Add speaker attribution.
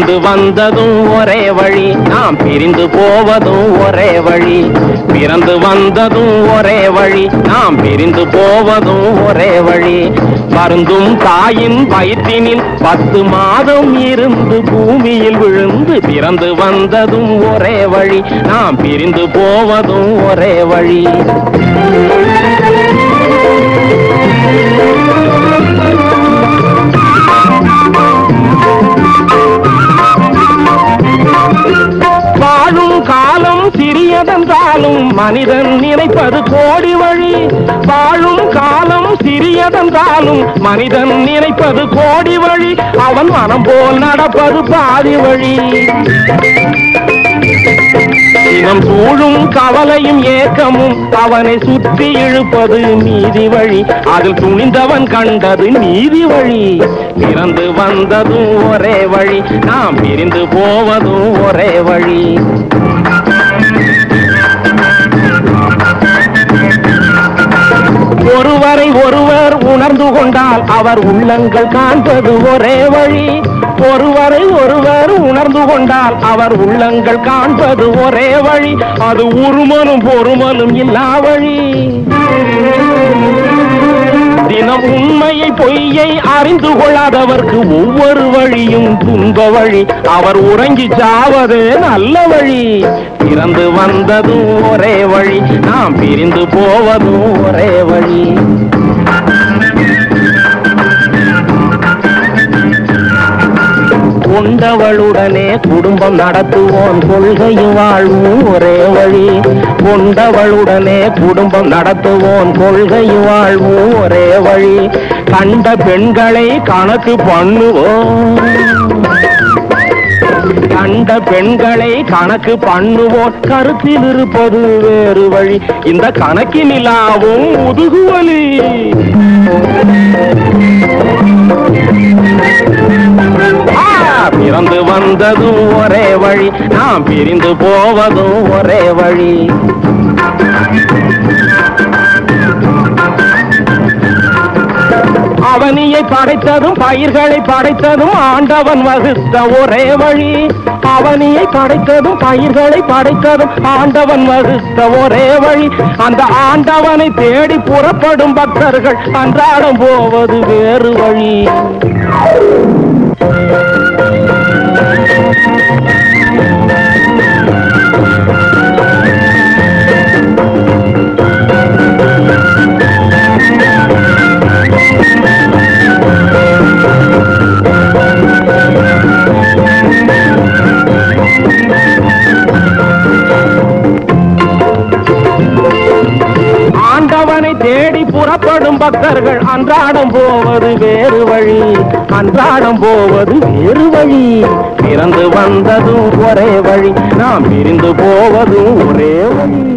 Speaker 1: பிறந்து வந்ததும் ஒரே வழி நாம் பிரிந்து போவதும் ஒரே வழி பிறந்து வந்ததும் ஒரே வழி நாம் பிரிந்து போவதும் ஒரே வழி மருந்தும் தாயின் வயிற்றினில் பத்து மாதம் இருந்து பூமியில் விழுந்து பிறந்து வந்ததும் ஒரே வழி நாம் பிரிந்து போவதும் ஒரே வழி வாழும் காலம் சிறியதென்றாலும் மனிதன் நினைப்பது கோடி வழி வாழும் காலம் சிறியதென்றாலும் மனிதன் நினைப்பது கோடி வழி அவன் மனம் போல் நடப்பது பாதி வழி தினம் சூழும் கவலையும் ஏக்கமும் அவனை சுற்றி இழுப்பது நீதி வழி அதில் துணிந்தவன் கண்டது நீதி வழி பிறந்து வந்ததும் ஒரே வழி நாம் பிரிந்து போவதும் ஒரே வழி ஒருவரை ஒருவர் உணர்ந்து கொண்டால் அவர் உள்ளங்கள் காண்பது ஒரே வழி ஒருவரை ஒருவர் உணர்ந்து கொண்டால் அவர் உள்ளங்கள் காண்பது ஒரே வழி அது உருமனும் பொறுமனும் இல்லா வழி தினம் உண்மையை பொய்யை அறிந்து கொள்ளாதவர்க்கு ஒவ்வொரு வழியும் துன்ப வழி அவர் உறங்கி சாவது நல்ல வழி பிறந்து வந்ததும் ஒரே வழி நாம் பிரிந்து போவதும் ஒரே வழி கொண்டவளுடனே குடும்பம் நடத்துவோம் கொள்கையும் வாழ்வும் ஒரே வழி கொண்டவளுடனே குடும்பம் நடத்துவோம் கொள்கையும் வாழ்வும் ஒரே வழி கண்ட பெண்களை கணக்கு பண்ணுவோம் கண்ட பெண்களை கணக்கு பண்ணுவோம் கருத்தில் இருப்பது வேறு வழி இந்த கணக்கினிலாவும் முதுகுவலி ஆ, பிறந்து வந்ததும் ஒரே வழி நாம் பிரிந்து போவதும் ஒரே வழி அவனியை படைத்ததும் பயிர்களை படைத்ததும் ஆண்டவன் வகுத்த ஒரே வழி அவனியை படைத்ததும் பயிர்களை படைத்ததும் ஆண்டவன் வகுத்த ஒரே வழி அந்த ஆண்டவனை தேடி புறப்படும் பக்தர்கள் அன்றாடம் போவது வேறு வழி ஆண்டவனை தேடி புறப்படும் பக்தர்கள் அன்றாடம் போவது வேறு வழி அன்றாடம் போவது வேறு வழி பிறந்து வந்ததும் ஒரே வழி நாம் பிரிந்து போவதும் ஒரே வழி